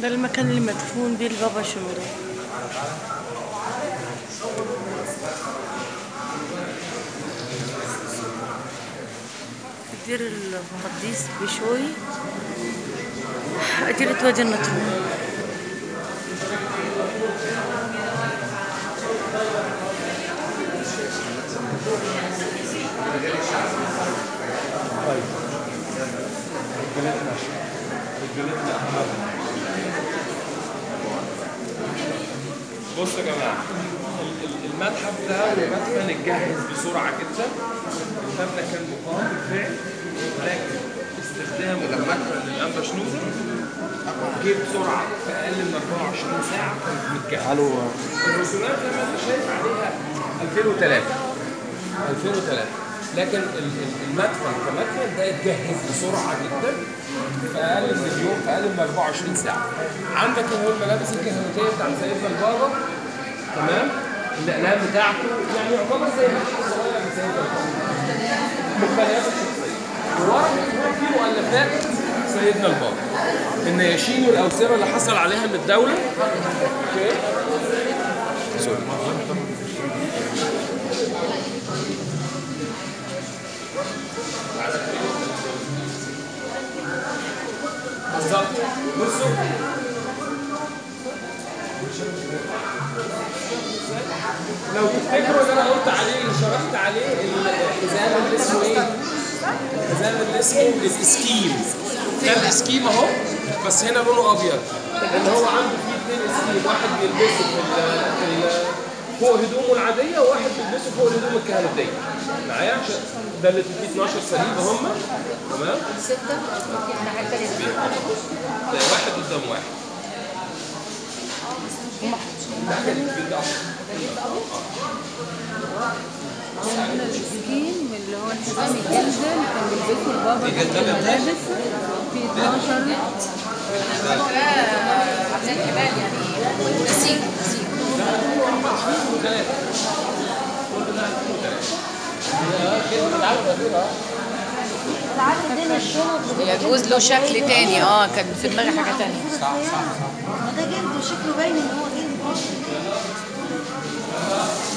ده المكان اللي مدفون بيه البابا شنودة دير القديس بشوي أديرة وادي النطرون طيب رجالتنا رجالتنا احمد بصوا يا جماعه ال- ال- المتحف ده والمدفن اتجهز بسرعه جدا المبنى كان مقام بالفعل لكن استخدامه كمدفن للانبا شنوده جه بسرعه في اقل من 24 ساعه كان متجهز الو الرسومات زي ما انت شايف عليها 2003 2003 لكن ال- ال- المدفن كمدفن ده اتجهز بسرعه جدا في اقل من اليوم في اقل من 24 ساعه. عندك اللي هو الملابس الكهنوتيه بتاع سيدنا البابا تمام؟ الاقلام بتاعته يعني يعتبر زي متحف صغير لسيدنا البابا. مقتنيات الشخصيه. وورا كمان في مؤلفات سيدنا البابا. النياشين والاوسمه اللي حصل عليها من الدوله. اوكي؟ سوري. بالظبط بصوا لو تفتكروا اللي انا قلت عليه اللي شرحت عليه الحزام اللي اسمه ايه؟ الحزام اللي اسمه الاسكيم ده الاسكيم اهو بس هنا لونه ابيض لان هو عنده فيه اثنين اسكيم واحد بيلبسه في ال في ال فوق هدومه العاديه وواحد بيلبسه فوق الهدوم الكهنوتيه معايا عشان ده اللي فيه 12 صليب هم تمام ستة أنا حتى لازم ده واحد قدام واحد لا كده ده هنا السكين اللي هو الحزام الجلد اللي كان بيلبسه البابا تحت الملابس في 12 عشان كمان يعني نسيج نسيج يجوز له شكل تاني اه كان في دماغي حاجه تانية ما ده جلده شكله باين ان هو جلد